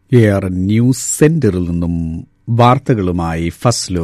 A R news സെന്ററിൽ നിന്നും വാർത്തകളുമായി ഫസ്ലു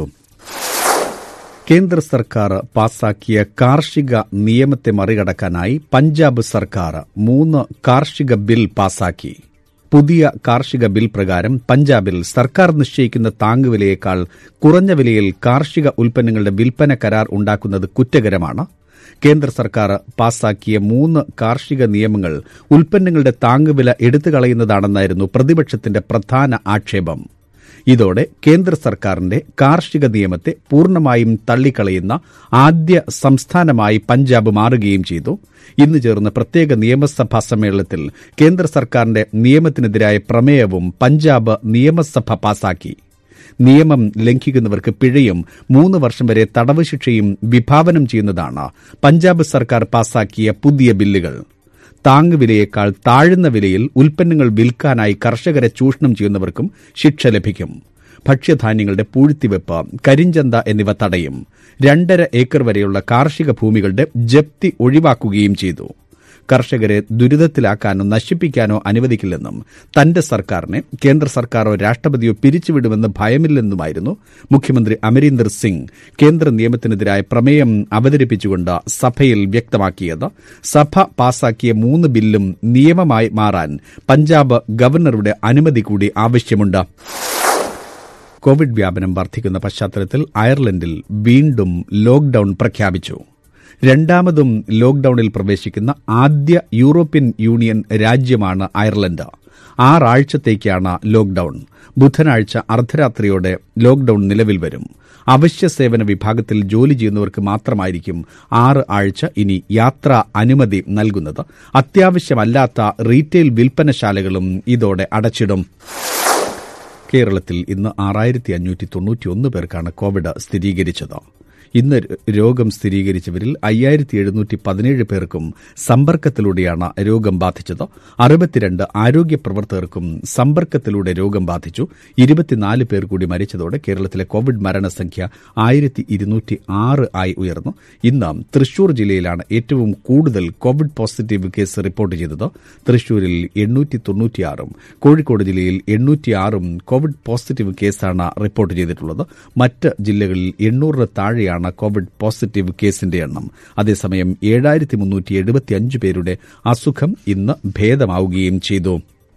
കേന്ദ്ര സർക്കാർ പാസാക്കിയ കാർഷിക നിയമത്തെ മറികടക്കാനായി പഞ്ചാബ് സർക്കാർ മൂന്ന് കാർഷിക ബിൽ പാസാക്കി പുതിയ കാർഷിക ബിൽ പ്രകാരം പഞ്ചാബിൽ സർക്കാർ നിശ്ചയിക്കുന്ന താങ്ങുവിലയേക്കാൾ കുറഞ്ഞ വിലയിൽ കാർഷിക ഉൽപ്പന്നങ്ങളുടെ വിൽപ്പന കരാർ ഉണ്ടാക്കുന്നത് കുറ്റകരമാണ് കേന്ദ്ര സർക്കാർ പാസാക്കിയ മൂന്ന് കാർഷിക നിയമങ്ങൾ ഉൽപ്പന്നങ്ങളുടെ താങ്ങുവില എടുത്തുകളയുന്നതാണെന്നായിരുന്നു പ്രതിപക്ഷത്തിന്റെ പ്രധാന ആക്ഷേപം ഇതോടെ കേന്ദ്ര സർക്കാരിന്റെ കാർഷിക നിയമത്തെ പൂർണ്ണമായും തള്ളിക്കളയുന്ന ആദ്യ സംസ്ഥാനമായി പഞ്ചാബ് മാറുകയും ചെയ്തു ഇന്ന് ചേർന്ന പ്രത്യേക നിയമസഭാ സമ്മേളനത്തിൽ കേന്ദ്ര സർക്കാരിന്റെ നിയമത്തിനെതിരായ പ്രമേയവും പഞ്ചാബ് നിയമസഭ പാസാക്കി നിയമം ലംഘിക്കുന്നവർക്ക് പിഴയും മൂന്ന് വർഷം വരെ തടവ് ശിക്ഷയും വിഭാവനം ചെയ്യുന്നതാണ് പഞ്ചാബ് സർക്കാർ പാസാക്കിയ പുതിയ ബില്ലുകൾ താങ്ങുവിലയേക്കാൾ താഴ്ന്ന വിലയിൽ ഉൽപ്പന്നങ്ങൾ വിൽക്കാനായി കർഷകരെ ചൂഷണം ചെയ്യുന്നവർക്കും ശിക്ഷ ലഭിക്കും ഭക്ഷ്യധാന്യങ്ങളുടെ പൂഴ്ത്തിവെപ്പ് കരിഞ്ചന്ത എന്നിവ തടയും രണ്ടര ഏക്കർ വരെയുള്ള കാർഷിക ഭൂമികളുടെ ജപ്തി ഒഴിവാക്കുകയും ചെയ്തു കർഷകരെ ദുരിതത്തിലാക്കാനോ നശിപ്പിക്കാനോ അനുവദിക്കില്ലെന്നും തന്റെ സർക്കാരിനെ കേന്ദ്ര സർക്കാരോ രാഷ്ട്രപതിയോ പിരിച്ചുവിടുമെന്ന് ഭയമില്ലെന്നുമായിരുന്നു മുഖ്യമന്ത്രി അമരീന്ദർ സിംഗ് കേന്ദ്ര നിയമത്തിനെതിരായ പ്രമേയം അവതരിപ്പിച്ചുകൊണ്ട് സഭയിൽ വ്യക്തമാക്കിയത് സഭ പാസാക്കിയ മൂന്ന് ബില്ലും നിയമമായി മാറാൻ പഞ്ചാബ് ഗവർണറുടെ അനുമതി കൂടി ആവശ്യമുണ്ട് കോവിഡ് വ്യാപനം വർദ്ധിക്കുന്ന പശ്ചാത്തലത്തിൽ അയർലൻഡിൽ വീണ്ടും ലോക്ഡൌൺ പ്രഖ്യാപിച്ചു രണ്ടാമതും ലോക്ഡൌണിൽ പ്രവേശിക്കുന്ന ആദ്യ യൂറോപ്യൻ യൂണിയൻ രാജ്യമാണ് അയർലൻഡ് ആറാഴ്ചത്തേക്കാണ് ലോക്ഡൌൺ ബുധനാഴ്ച അർദ്ധരാത്രിയോടെ ലോക്ഡൌൺ നിലവിൽ വരും അവശ്യ സേവന വിഭാഗത്തിൽ ജോലി ചെയ്യുന്നവർക്ക് മാത്രമായിരിക്കും ആറ് ആഴ്ച ഇനി യാത്രാ അനുമതി നൽകുന്നത് അത്യാവശ്യമല്ലാത്ത റീറ്റെയിൽ വിൽപ്പനശാലകളും ഇതോടെ അടച്ചിടും കേരളത്തിൽ ഇന്ന് ആറായിരത്തി അഞ്ഞൂറ്റി തൊണ്ണൂറ്റിയൊന്ന് പേർക്കാണ് കോവിഡ് സ്ഥിരീകരിച്ചത് ഇന്ന് രോഗം സ്ഥിരീകരിച്ചവരിൽ അയ്യായിരത്തി എഴുന്നൂറ്റി പതിനേഴ് പേർക്കും സമ്പർക്കത്തിലൂടെയാണ് രോഗം ബാധിച്ചത് അറുപത്തിരണ്ട് ആരോഗ്യ പ്രവർത്തകർക്കും സമ്പർക്കത്തിലൂടെ രോഗം ബാധിച്ചു ഇരുപത്തിനാല് പേർ കൂടി മരിച്ചതോടെ കേരളത്തിലെ കോവിഡ് മരണസംഖ്യ ആയിരത്തി ഇരുന്നൂറ്റി ആറ് ആയി ഉയർന്നു ഇന്ന് തൃശൂർ ജില്ലയിലാണ് ഏറ്റവും കൂടുതൽ കോവിഡ് പോസിറ്റീവ് കേസ് റിപ്പോർട്ട് ചെയ്തത് തൃശൂരിൽ എണ്ണൂറ്റി തൊണ്ണൂറ്റിയാറും കോഴിക്കോട് ജില്ലയിൽ എണ്ണൂറ്റിയാറും കോവിഡ് പോസിറ്റീവ് കേസാണ് റിപ്പോർട്ട് ചെയ്തിട്ടുള്ളത് മറ്റ് ജില്ലകളിൽ എണ്ണൂറിന് താഴെയാണ് കോവിഡ് പോസിറ്റീവ് കേസിന്റെ എണ്ണം അതേസമയം ഏഴായിരത്തി മുന്നൂറ്റി എഴുപത്തിയഞ്ച് പേരുടെ അസുഖം ഇന്ന് ഭേദമാവുകയും ചെയ്തു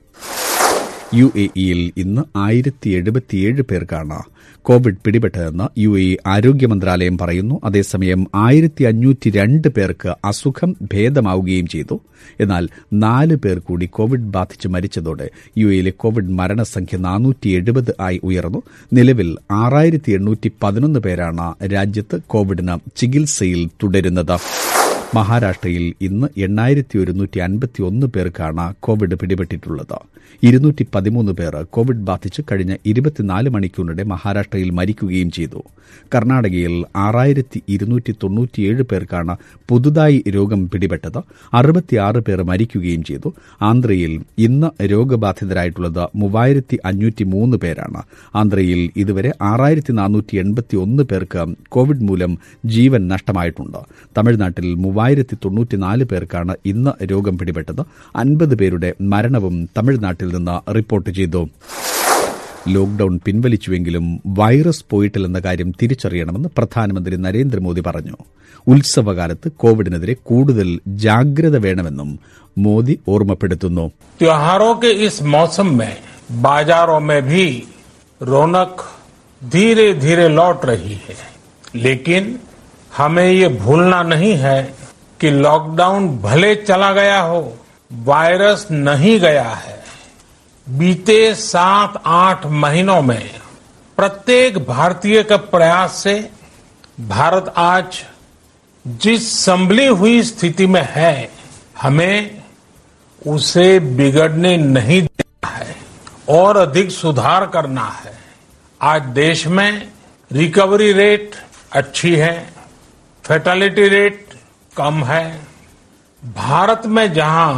യു എ ഇയിൽ ഇന്ന് ആയിരത്തി എഴുപത്തിയേഴ് പേർക്കാണ് കോവിഡ് പിടിപെട്ടതെന്ന് യു എ ആരോഗ്യ മന്ത്രാലയം പറയുന്നു അതേസമയം ആയിരത്തി അഞ്ഞൂറ്റി രണ്ട് പേർക്ക് അസുഖം ഭേദമാവുകയും ചെയ്തു എന്നാൽ നാല് പേർ കൂടി കോവിഡ് ബാധിച്ച് മരിച്ചതോടെ യു എയിലെ കോവിഡ് മരണസംഖ്യ നാനൂറ്റി എഴുപത് ആയി ഉയർന്നു നിലവിൽ ആറായിരത്തി എണ്ണൂറ്റി പതിനൊന്ന് പേരാണ് രാജ്യത്ത് കോവിഡിന് ചികിത്സയിൽ തുടരുന്നത് മഹാരാഷ്ട്രയിൽ ഇന്ന് എണ്ണായിരത്തി ഒരുന്നൂറ്റി അൻപത്തി ഒന്ന് പേർക്കാണ് കോവിഡ് പിടിപെട്ടിട്ടുള്ളത് ഇരുന്നൂറ്റി പതിമൂന്ന് പേർ കോവിഡ് ബാധിച്ച് കഴിഞ്ഞ ഇരുപത്തിനാല് മണിക്കൂറിനിടെ മഹാരാഷ്ട്രയിൽ മരിക്കുകയും ചെയ്തു കർണാടകയിൽ ആറായിരത്തി ഇരുന്നൂറ്റി തൊണ്ണൂറ്റിയേഴ് പേർക്കാണ് പുതുതായി രോഗം പിടിപെട്ടത് അറുപത്തിയാറ് പേർ മരിക്കുകയും ചെയ്തു ആന്ധ്രയിൽ ഇന്ന് രോഗബാധിതരായിട്ടുള്ളത് മൂവായിരത്തി അഞ്ഞൂറ്റി മൂന്ന് പേരാണ് ആന്ധ്രയിൽ ഇതുവരെ ആറായിരത്തി നാനൂറ്റി എൺപത്തി ഒന്ന് പേർക്ക് കോവിഡ് മൂലം ജീവൻ നഷ്ടമായിട്ടുണ്ട് തമിഴ്നാട്ടിൽ മൂവായിരത്തി തൊണ്ണൂറ്റിനാല് പേർക്കാണ് ഇന്ന് രോഗം പിടിപെട്ടത് അൻപത് പേരുടെ മരണവും തമിഴ്നാട്ടിൽ നിന്ന് റിപ്പോർട്ട് ചെയ്തു ലോക്ഡൌൺ പിൻവലിച്ചുവെങ്കിലും വൈറസ് പോയിട്ടില്ലെന്ന കാര്യം തിരിച്ചറിയണമെന്ന് പ്രധാനമന്ത്രി നരേന്ദ്രമോദി പറഞ്ഞു ഉത്സവകാലത്ത് കോവിഡിനെതിരെ കൂടുതൽ ജാഗ്രത വേണമെന്നും മോദി ഓർമ്മപ്പെടുത്തുന്നു त्योहारों के इस मौसम में बाजारों में भी रौनक धीरे धीरे लौट रही है लेकिन हमें ये भूलना नहीं है कि लॉकडाउन भले चला गया हो वायरस नहीं गया है बीते सात आठ महीनों में प्रत्येक भारतीय के प्रयास से भारत आज जिस संभली हुई स्थिति में है हमें उसे बिगड़ने नहीं देना है और अधिक सुधार करना है आज देश में रिकवरी रेट अच्छी है फेटालिटी रेट कम है भारत में जहां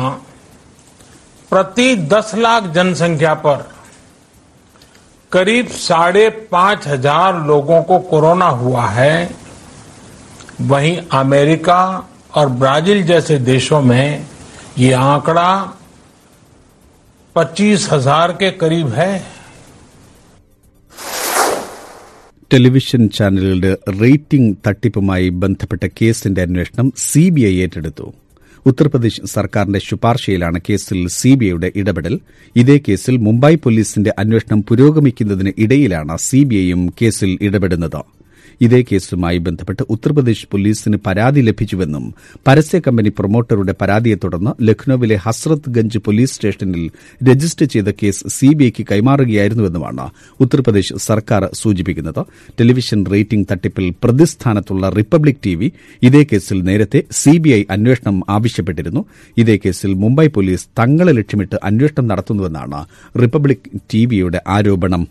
प्रति 10 लाख जनसंख्या पर करीब साढ़े पांच हजार लोगों को कोरोना हुआ है वहीं अमेरिका और ब्राजील जैसे देशों में ये आंकड़ा पच्चीस हजार के करीब है ടെലിവിഷൻ ചാനലുകളുടെ റേറ്റിംഗ് തട്ടിപ്പുമായി ബന്ധപ്പെട്ട കേസിന്റെ അന്വേഷണം സിബിഐ ഏറ്റെടുത്തു ഉത്തർപ്രദേശ് സർക്കാരിന്റെ ശുപാർശയിലാണ് കേസിൽ സിബിഐയുടെ ഇടപെടൽ ഇതേ കേസിൽ മുംബൈ പോലീസിന്റെ അന്വേഷണം പുരോഗമിക്കുന്നതിന് ഇടയിലാണ് സിബിഐയും കേസിൽ ഇടപെടുന്നത് ഇതേ കേസുമായി ബന്ധപ്പെട്ട് ഉത്തർപ്രദേശ് പോലീസിന് പരാതി ലഭിച്ചുവെന്നും പരസ്യ കമ്പനി പ്രൊമോട്ടറുടെ പരാതിയെ തുടർന്ന് ലഖ്നൌവിലെ ഹസ്രത്ത് ഗഞ്ച് പോലീസ് സ്റ്റേഷനിൽ രജിസ്റ്റർ ചെയ്ത കേസ് സിബിഐക്ക് കൈമാറുകയായിരുന്നുവെന്നുമാണ് ഉത്തർപ്രദേശ് സർക്കാർ സൂചിപ്പിക്കുന്നത് ടെലിവിഷൻ റേറ്റിംഗ് തട്ടിപ്പിൽ പ്രതിസ്ഥാനത്തുള്ള റിപ്പബ്ലിക് ടിവി ഇതേ കേസിൽ നേരത്തെ സിബിഐ അന്വേഷണം ആവശ്യപ്പെട്ടിരുന്നു ഇതേ കേസിൽ മുംബൈ പോലീസ് തങ്ങളെ ലക്ഷ്യമിട്ട് അന്വേഷണം നടത്തുന്നുവെന്നാണ് റിപ്പബ്ലിക് ടിവിയുടെ ആരോപണം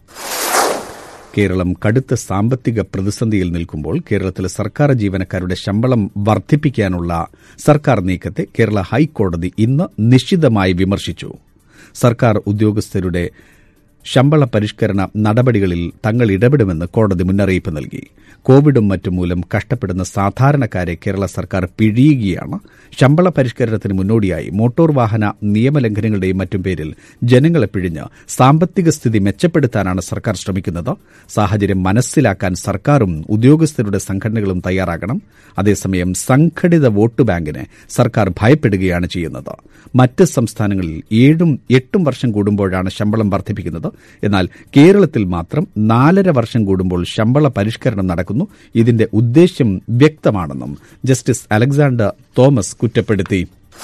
കേരളം കടുത്ത സാമ്പത്തിക പ്രതിസന്ധിയിൽ നിൽക്കുമ്പോൾ കേരളത്തിലെ സർക്കാർ ജീവനക്കാരുടെ ശമ്പളം വർദ്ധിപ്പിക്കാനുള്ള സർക്കാർ നീക്കത്തെ കേരള ഹൈക്കോടതി ഇന്ന് നിശ്ചിതമായി വിമർശിച്ചു സർക്കാർ ഉദ്യോഗസ്ഥരുടെ ശമ്പള പരിഷ്കരണ നടപടികളിൽ തങ്ങൾ ഇടപെടുമെന്ന് കോടതി മുന്നറിയിപ്പ് നൽകി കോവിഡും മറ്റും മൂലം കഷ്ടപ്പെടുന്ന സാധാരണക്കാരെ കേരള സർക്കാർ പിഴിയുകയാണ് ശമ്പള പരിഷ്കരണത്തിന് മുന്നോടിയായി മോട്ടോർ വാഹന നിയമലംഘനങ്ങളുടെയും മറ്റും പേരിൽ ജനങ്ങളെ പിഴിഞ്ഞ് സാമ്പത്തിക സ്ഥിതി മെച്ചപ്പെടുത്താനാണ് സർക്കാർ ശ്രമിക്കുന്നത് സാഹചര്യം മനസ്സിലാക്കാൻ സർക്കാരും ഉദ്യോഗസ്ഥരുടെ സംഘടനകളും തയ്യാറാകണം അതേസമയം സംഘടിത വോട്ട് ബാങ്കിനെ സർക്കാർ ഭയപ്പെടുകയാണ് ചെയ്യുന്നത് മറ്റ് സംസ്ഥാനങ്ങളിൽ ഏഴും എട്ടും വർഷം കൂടുമ്പോഴാണ് ശമ്പളം വർദ്ധിപ്പിക്കുന്നത് എന്നാൽ കേരളത്തിൽ മാത്രം നാലര വർഷം കൂടുമ്പോൾ ശമ്പള പരിഷ്കരണം നടക്കുന്നു ഇതിന്റെ ഉദ്ദേശ്യം വ്യക്തമാണെന്നും ജസ്റ്റിസ് അലക്സാണ്ടർ തോമസ് കുറ്റപ്പെടുത്തി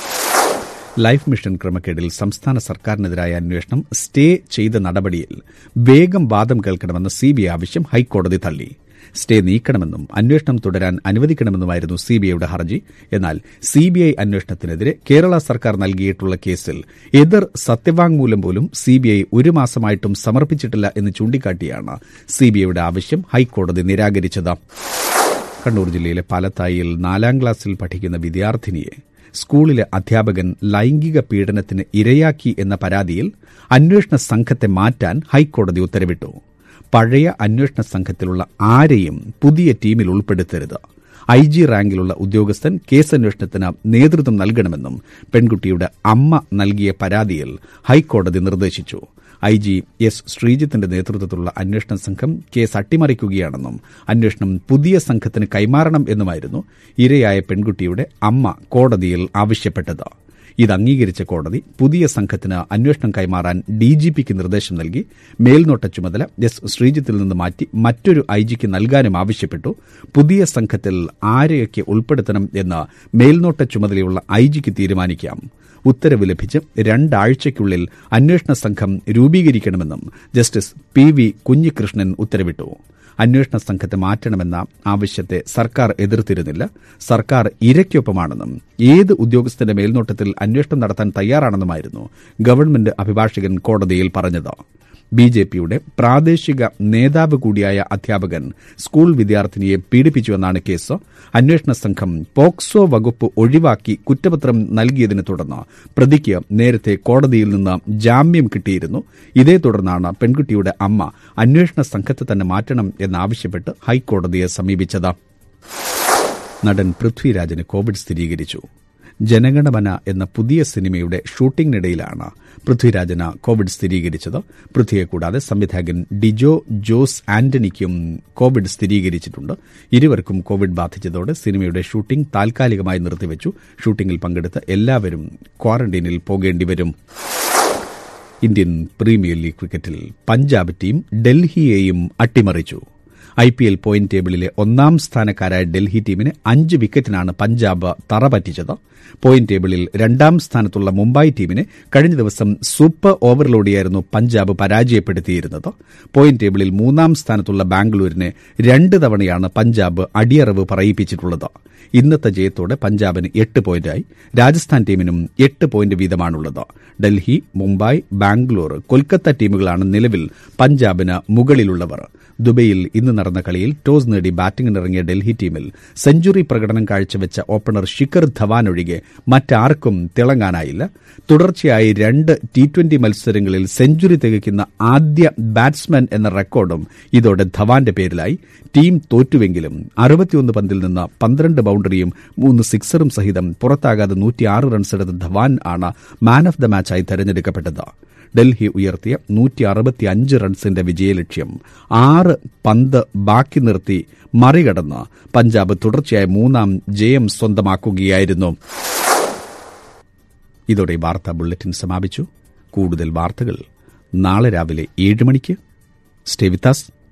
ലൈഫ് മിഷൻ ക്രമക്കേടിൽ സംസ്ഥാന സർക്കാരിനെതിരായ അന്വേഷണം സ്റ്റേ ചെയ്ത നടപടിയിൽ വേഗം വാദം കേൾക്കണമെന്ന സിബിഐ ആവശ്യം ഹൈക്കോടതി തള്ളി സ്റ്റേ നീക്കണമെന്നും അന്വേഷണം തുടരാൻ അനുവദിക്കണമെന്നുമായിരുന്നു സിബിഐയുടെ ഹർജി എന്നാൽ സിബിഐ അന്വേഷണത്തിനെതിരെ കേരള സർക്കാർ നൽകിയിട്ടുള്ള കേസിൽ എതിർ സത്യവാങ്മൂലം പോലും സിബിഐ ഒരു മാസമായിട്ടും സമർപ്പിച്ചിട്ടില്ല എന്ന് ചൂണ്ടിക്കാട്ടിയാണ് സിബിഐയുടെ ആവശ്യം ഹൈക്കോടതി നിരാകരിച്ചത് കണ്ണൂർ ജില്ലയിലെ പാലത്തായിൽ നാലാം ക്ലാസ്സിൽ പഠിക്കുന്ന വിദ്യാർത്ഥിനിയെ സ്കൂളിലെ അധ്യാപകൻ ലൈംഗിക പീഡനത്തിന് ഇരയാക്കി എന്ന പരാതിയിൽ അന്വേഷണ സംഘത്തെ മാറ്റാൻ ഹൈക്കോടതി ഉത്തരവിട്ടു പഴയ അന്വേഷണ സംഘത്തിലുള്ള ആരെയും പുതിയ ടീമിൽ ഉൾപ്പെടുത്തരുത് ഐ ജി റാങ്കിലുള്ള ഉദ്യോഗസ്ഥൻ കേസന്വേഷണത്തിന് നേതൃത്വം നൽകണമെന്നും പെൺകുട്ടിയുടെ അമ്മ നൽകിയ പരാതിയിൽ ഹൈക്കോടതി നിർദ്ദേശിച്ചു ഐ ജി എസ് ശ്രീജിത്തിന്റെ നേതൃത്വത്തിലുള്ള അന്വേഷണ സംഘം കേസ് അട്ടിമറിക്കുകയാണെന്നും അന്വേഷണം പുതിയ സംഘത്തിന് കൈമാറണം എന്നുമായിരുന്നു ഇരയായ പെൺകുട്ടിയുടെ അമ്മ കോടതിയിൽ ആവശ്യപ്പെട്ടത് ഇത് അംഗീകരിച്ച കോടതി പുതിയ സംഘത്തിന് അന്വേഷണം കൈമാറാൻ ഡിജിപിക്ക് നിർദ്ദേശം നൽകി മേൽനോട്ട ചുമതല എസ് ശ്രീജിത്തിൽ നിന്ന് മാറ്റി മറ്റൊരു ഐജിക്ക് നൽകാനും ആവശ്യപ്പെട്ടു പുതിയ സംഘത്തിൽ ആരെയൊക്കെ ഉൾപ്പെടുത്തണം എന്ന് മേൽനോട്ട ചുമതലയുള്ള ഐജിക്ക് തീരുമാനിക്കാം ഉത്തരവ് ലഭിച്ച് രണ്ടാഴ്ചയ്ക്കുള്ളിൽ അന്വേഷണ സംഘം രൂപീകരിക്കണമെന്നും ജസ്റ്റിസ് പി വി കുഞ്ഞികൃഷ്ണൻ ഉത്തരവിട്ടു അന്വേഷണ സംഘത്തെ മാറ്റണമെന്ന ആവശ്യത്തെ സർക്കാർ എതിർത്തിരുന്നില്ല സർക്കാർ ഇരയ്ക്കൊപ്പമാണെന്നും ഏത് ഉദ്യോഗസ്ഥന്റെ മേൽനോട്ടത്തിൽ അന്വേഷണം നടത്താൻ തയ്യാറാണെന്നുമായിരുന്നു ഗവൺമെന്റ് അഭിഭാഷകൻ കോടതിയിൽ പറഞ്ഞത് ബി ജെ പിയുടെ പ്രാദേശിക നേതാവ് കൂടിയായ അധ്യാപകൻ സ്കൂൾ വിദ്യാർത്ഥിനിയെ പീഡിപ്പിച്ചുവെന്നാണ് കേസ് അന്വേഷണ സംഘം പോക്സോ വകുപ്പ് ഒഴിവാക്കി കുറ്റപത്രം നൽകിയതിനെ തുടർന്ന് പ്രതിക്ക് നേരത്തെ കോടതിയിൽ നിന്ന് ജാമ്യം കിട്ടിയിരുന്നു ഇതേ തുടർന്നാണ് പെൺകുട്ടിയുടെ അമ്മ അന്വേഷണ സംഘത്തെ തന്നെ മാറ്റണം എന്നാവശ്യപ്പെട്ട് ഹൈക്കോടതിയെ സമീപിച്ചത് നടൻ പൃഥ്വിരാജിന് കോവിഡ് സ്ഥിരീകരിച്ചു ജനഗണമന എന്ന പുതിയ സിനിമയുടെ ഷൂട്ടിംഗിനിടയിലാണ് പൃഥ്വിരാജന് കോവിഡ് സ്ഥിരീകരിച്ചത് പൃഥ്വിയെ കൂടാതെ സംവിധായകൻ ഡിജോ ജോസ് ആന്റണിക്കും കോവിഡ് സ്ഥിരീകരിച്ചിട്ടുണ്ട് ഇരുവർക്കും കോവിഡ് ബാധിച്ചതോടെ സിനിമയുടെ ഷൂട്ടിംഗ് താൽക്കാലികമായി നിർത്തിവച്ചു ഷൂട്ടിംഗിൽ പങ്കെടുത്ത എല്ലാവരും ക്വാറന്റൈനിൽ പോകേണ്ടിവരും ഇന്ത്യൻ പ്രീമിയർ ലീഗ് ക്രിക്കറ്റിൽ പഞ്ചാബ് ടീം ഡൽഹിയെയും അട്ടിമറിച്ചു ഐ പി എൽ പോയിന്റ് ടേബിളിലെ ഒന്നാം സ്ഥാനക്കാരായ ഡൽഹി ടീമിന് അഞ്ച് വിക്കറ്റിനാണ് പഞ്ചാബ് തറപറ്റിച്ചത് പോയിന്റ് ടേബിളിൽ രണ്ടാം സ്ഥാനത്തുള്ള മുംബൈ ടീമിനെ കഴിഞ്ഞ ദിവസം സൂപ്പർ ഓവറിലൂടെയായിരുന്നു പഞ്ചാബ് പരാജയപ്പെടുത്തിയിരുന്നത് പോയിന്റ് ടേബിളിൽ മൂന്നാം സ്ഥാനത്തുള്ള ബാംഗ്ലൂരിനെ രണ്ട് തവണയാണ് പഞ്ചാബ് അടിയറവ് പറയിപ്പിച്ചിട്ടുള്ളത് ഇന്നത്തെ ജയത്തോടെ പഞ്ചാബിന് എട്ട് പോയിന്റായി രാജസ്ഥാൻ ടീമിനും എട്ട് പോയിന്റ് വീതമാണുള്ളത് ഡൽഹി മുംബൈ ബാംഗ്ലൂർ കൊൽക്കത്ത ടീമുകളാണ് നിലവിൽ പഞ്ചാബിന് മുകളിലുള്ളവർ ദുബൈയിൽ ഇന്ന് നടന്ന കളിയിൽ ടോസ് നേടി ബാറ്റിംഗിനിറങ്ങിയ ഡൽഹി ടീമിൽ സെഞ്ചുറി പ്രകടനം കാഴ്ചവെച്ച ഓപ്പണർ ശിഖർ ധവാൻ ഒഴികെ മറ്റാർക്കും തിളങ്ങാനായില്ല തുടർച്ചയായി രണ്ട് ടി ട്വന്റി മത്സരങ്ങളിൽ സെഞ്ചുറി തികയ്ക്കുന്ന ആദ്യ ബാറ്റ്സ്മാൻ എന്ന റെക്കോർഡും ഇതോടെ ധവാന്റെ പേരിലായി ടീം തോറ്റുവെങ്കിലും അറുപത്തിയൊന്ന് പന്തിൽ നിന്ന് പന്ത്രണ്ട് ബൌണ്ടറിയും മൂന്ന് സിക്സറും സഹിതം പുറത്താകാതെ നൂറ്റിയാറ് റൺസെടുത്ത ധവാൻ ആണ് മാൻ ഓഫ് ദ മാച്ചായി തെരഞ്ഞെടുക്കപ്പെട്ടത് ഡൽഹി ഉയർത്തിയ നൂറ്റി അറുപത്തിയഞ്ച് റൺസിന്റെ വിജയലക്ഷ്യം ആറ് പന്ത് ബാക്കി നിർത്തി മറികടന്ന് പഞ്ചാബ് തുടർച്ചയായ മൂന്നാം ജയം സ്വന്തമാക്കുകയായിരുന്നു ഇതോടെ വാർത്താ ബുള്ളറ്റിൻ സമാപിച്ചു കൂടുതൽ വാർത്തകൾ നാളെ രാവിലെ ഏഴ് മണിക്ക് സ്റ്റേ വിത്താസ്